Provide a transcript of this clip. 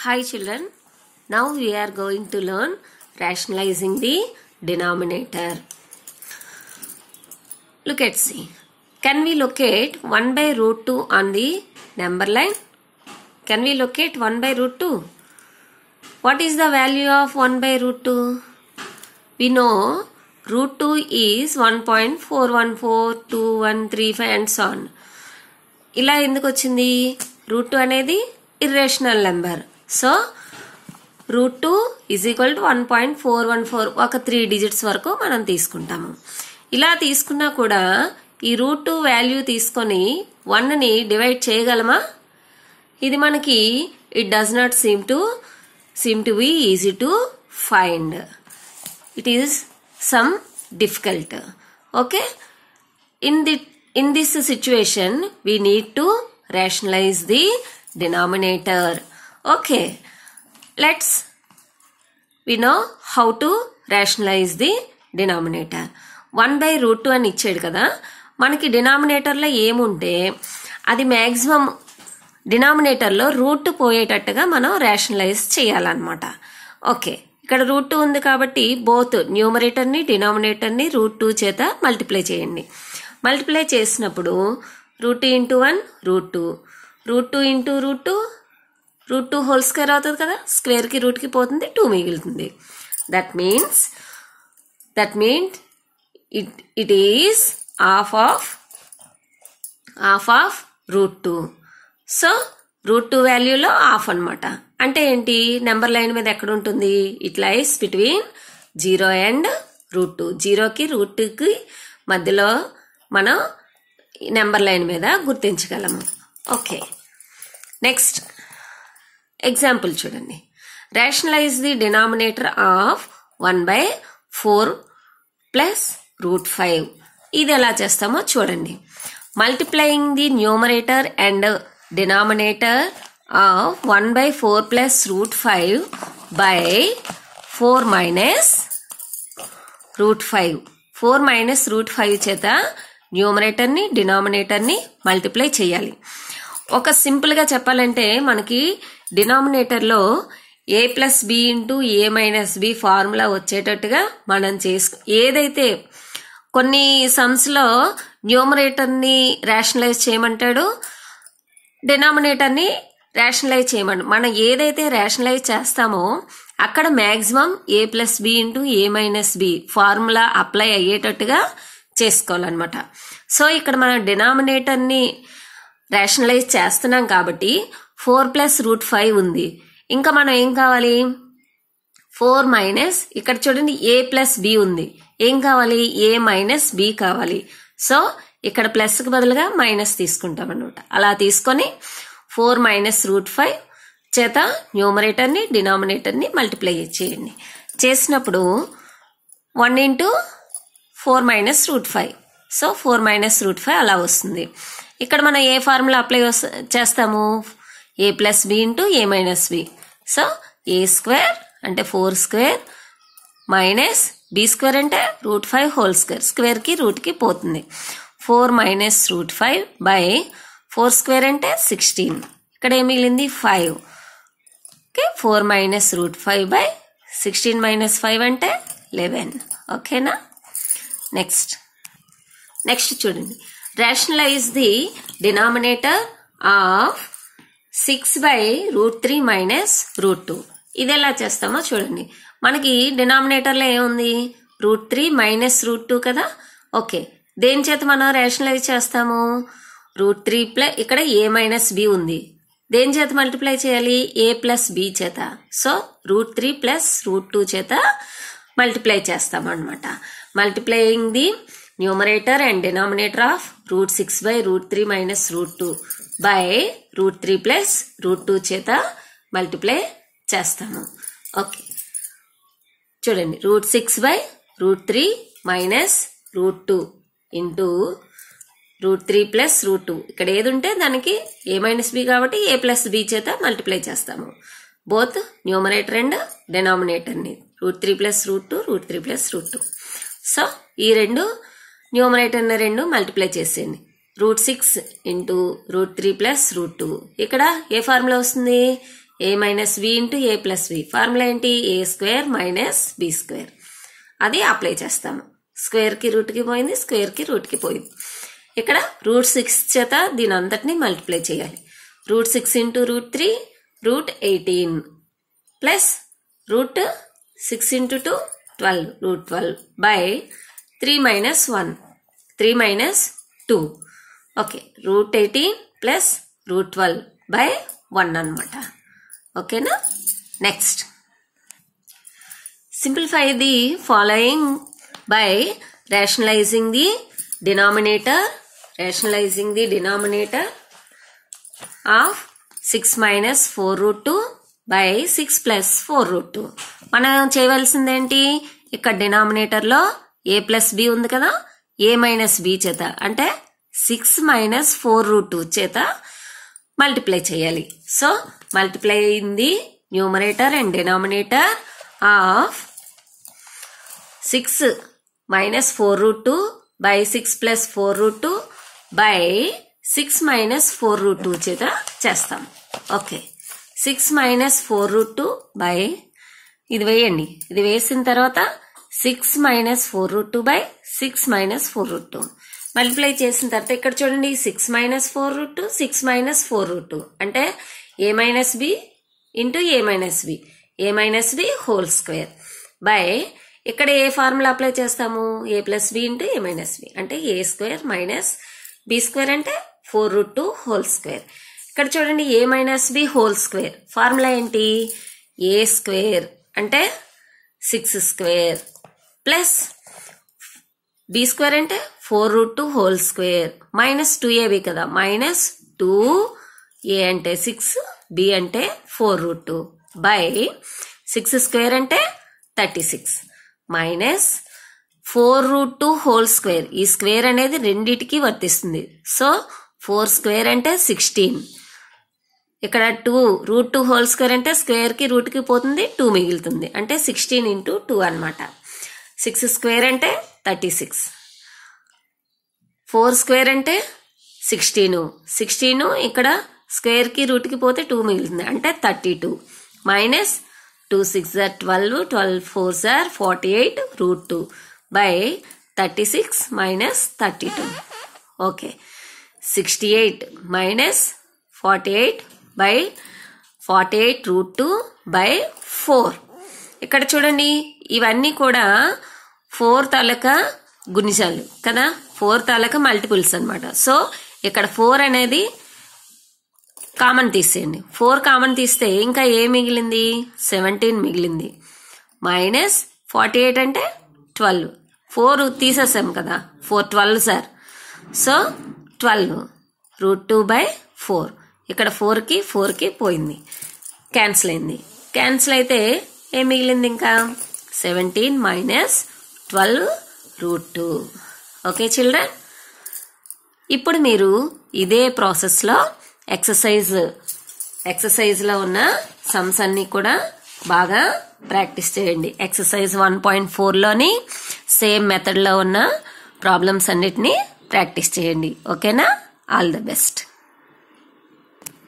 Hi children, now we are going to learn rationalizing the denominator. Look at C. Can we locate 1 by root 2 on the number line? Can we locate 1 by root 2? What is the value of 1 by root 2? We know root 2 is 1.4142135 and so on. ఇలా ఎందుకు వచ్చింది root two అనేది irrational number so root two is equal to one point four one four ఒక three digits వరకు మనం తీసుకుంటాము ఇలా తీసుకున్నా కూడా ఈ రూట్ టూ వాల్యూ తీసుకొని వన్ని డివైడ్ చేయగలమా ఇది మనకి it does not seem to seem to be easy to find it is some difficult okay in the in this situation we need to rationalize the denominator okay let's we know how to rationalize the denominator 1 by root two అని ఇచ్చాడు కదా మనకి డినామినేటర్లో ఏముంటే అది maximum డినామినేటర్లో route పోయేటట్టుగా మనం rationalise చేయాలన్నమాట okay ఇక్కడ route two ఉంది కాబట్టి బోత్ న్యూమరేటర్ని డినామినేటర్ని రూట్ టూ చేత మల్టిప్లై చేయండి మల్టిప్లై చేసినప్పుడు root two into one root two root two into root two root two whole square అవుతుంది కదా స్క్వేర్కి రూట్కి పోతుంది టూ మిగులుతుంది that means that means it it is half of half of root two so root two వాల్యూలో half అనమాట అంటే ఏంటి నెంబర్ లైన్ మీద ఎక్కడ ఉంటుంది it lies between zero and root two జీరోకి రూట్ టూకి మధ్యలో మనం నెంబర్ లైన్ మీద గుర్తించగలము ఓకే నెక్స్ట్ ఎగ్జాంపుల్ చూడండి rationalize the denominator of one by four plus root five ఇది ఎలా చేస్తామో చూడండి multiplying the numerator and denominator of one by four plus root five by four minus root five four minus root five చేత న్యూమరేటర్ని డినామినేటర్ని multiply చేయాలి ఒక సింపుల్గా చెప్పాలంటే మనకి డినామినేటర్లో A plus B into A minus B formula వచ్చేటట్టుగా మనం చేసుకు ఏదైతే కొన్ని సమ్స్లో న్యూమరేటర్ని రేషనలైజ్ చేయమంటాడు డినామినేటర్ని రేషనలైజ్ చేయమని మనం ఏదైతే రేషనలైజ్ చేస్తామో అక్కడ maximum A plus B into A minus B formula apply అయ్యేటట్టుగా చేసుకోవాలన్నమాట సో ఇక్కడ మనం డినామినేటర్ని రేషనలైజ్ చేస్తున్నాం కాబట్టి ఫోర్ ప్లస్ రూట్ ఫైవ్ ఉంది ఇంకా మనం ఏం కావాలి ఫోర్ మైనస్ ఇక్కడ చూడండి ఏ ప్లస్ బి ఉంది ఏం కావాలి ఏ మైనస్ బి కావాలి సో ఇక్కడ ప్లస్కి బదులుగా మైనస్ తీసుకుంటాం అనమాట అలా తీసుకొని ఫోర్ మైనస్ రూట్ ఫైవ్ చేత న్యూమరేటర్ని డినామినేటర్ని మల్టిప్లై చేయండి చేసినప్పుడు one into four minus root five so four minus root five అలా వస్తుంది ఇక్కడ మనం ఏ ఫార్ములా అప్లై చేస్తాము A plus B into A minus B so A square అంటే four square minus B square అంటే రూట్ ఫైవ్ హోల్ స్క్వేర్ స్క్వేర్కి రూట్కి పోతుంది four minus root five by four square అంటే సిక్స్టీన్ ఇక్కడ ఏం మిగిలింది five okay four minus root five by sixteen minus five అంటే లెవెన్ ఓకేనా నెక్స్ట్ నెక్స్ట్ చూడండి rationalize the denominator of six by root three minus root two ఇది ఎలా చేస్తామో చూడండి మనకి డినామినేటర్లో ఏముంది root three minus root two కదా ఓకే దేని చేత మనం రేషనలైజ్ చేస్తాము రూట్ త్రీ ప్లస్ ఇక్కడ ఏ మైనస్ బి ఉంది దేని చేత మల్టిప్లై చేయాలి ఏ ప్లస్ బి చేత so root three plus root two చేత మల్టిప్లై చేస్తాం అనమాట multiplying the numerator and denominator of root six by root three minus root two by root three plus root two చేత multiply చేస్తాము okay చూడండి root six by root three minus root two into root three plus root two ఇక్కడ ఏది ఉంటే దానికి A minus B కాబట్టి A plus B చేత multiply చేస్తాము బోత్ న్యూమరేటర్ అండ్ డెనామినేటర్ని root three plus root two root three plus root two so ఈ రెండు న్యూమరేటర్ని రెండు మల్టిప్లై చేసేయండి root six into root three plus root two ఇక్కడ ఏ ఫార్ములా వస్తుంది A minus B into A plus B formula ఏంటి A square minus B square అది apply చేస్తాము స్క్వేర్కి రూట్కి పోయింది స్క్వేర్కి రూట్కి పోయింది ఇక్కడ రూట్ సిక్స్ చేత దీని అంతటిని మల్టిప్లై చేయాలి root six into root three root eighteen plus root six into two twelve root twelve by three minus one three minus two okay root eighteen plus root twelve by one అనమాట ఓకేనా next simplify the following by rationalizing the denominator rationalizing the denominator of 6 minus 4 root 2 by 6 plus 4 root 2 మనం చేయవలసిందేంటి ఇక్కడ denominator లో ఏ plus B ఉంది కదా ఏ minus B చేత అంటే six minus four root two చేత మల్టిప్లై చేయాలి so multiply in the numerator and denominator of six minus four root two by six plus four root two by six minus four root two చేత చేస్తాం okay six minus four root two by ఇది వేయండి ఇది వేసిన తర్వాత six minus four root two by six minus four root two multiply చేసిన తర్వాత ఇక్కడ చూడండి six minus four root two six minus four root two అంటే A minus B into A minus B A minus B whole square by ఇక్కడ A formula apply చేస్తాము A plus B into A minus B అంటే A square minus B square అంటే four root two whole square ఇక్కడ చూడండి A minus B whole square formula ఏంటి A square అంటే six square plus B square అంటే four root two whole square minus two AB కదా minus two A అంటే six B అంటే four root two by six square అంటే thirty six minus four root two whole square ఈ square అనేది రెండిటికి వర్తిస్తుంది so four square అంటే sixteen ఇక్కడ two root two whole square అంటే స్క్వేర్ కి రూట్ కి పోతుంది టూ మిగులుతుంది అంటే సిక్స్టీన్ ఇంటూ టూ అనమాట సిక్స్ స్క్వేర్ అంటే థర్టీ సిక్స్ ఫోర్ స్క్వేర్ అంటే సిక్స్టీను సిక్స్టీను ఇక్కడ స్క్వేర్ కి రూట్ కి పోతే టూ మిగులుతుంది అంటే thirty two minus two six జార్ ట్వెల్వ్ ట్వెల్వ్ ఫోర్ జార్ forty eight root two by thirty six minus thirty two okay sixty eight minus forty eight by forty eight root two by four ఇక్కడ చూడండి ఇవన్నీ కూడా four తాలూకా గుణిజాలు కదా four తాలూకా మల్టిపుల్స్ అన్నమాట సో ఇక్కడ ఫోర్ అనేది కామన్ తీసేయండి ఫోర్ కామన్ తీస్తే ఇంకా ఏ మిగిలింది సెవెంటీన్ మిగిలింది మైనస్ ఫార్టీ ఎయిట్ అంటే ట్వెల్వ్ ఫోర్ తీసేసాం కదా four twelve sir so twelve root two by four ఇక్కడ ఫోర్కి ఫోర్కి పోయింది క్యాన్సిల్ అయింది క్యాన్సిల్ అయితే ఏం మిగిలింది ఇంకా seventeen minus twelve root two okay children ఇప్పుడు మీరు ఇదే ప్రాసెస్లో ఎక్సర్సైజ్ ఎక్సర్సైజ్లో ఉన్న సమ్స్ అన్ని కూడా బాగా ప్రాక్టీస్ చేయండి ఎక్సర్సైజ్ వన్ పాయింట్ ఫోర్లోని సేమ్ మెథడ్లో ఉన్న ప్రాబ్లమ్స్ అన్నిటినీ ప్రాక్టీస్ చేయండి ఓకేనా ఆల్ ద బెస్ట్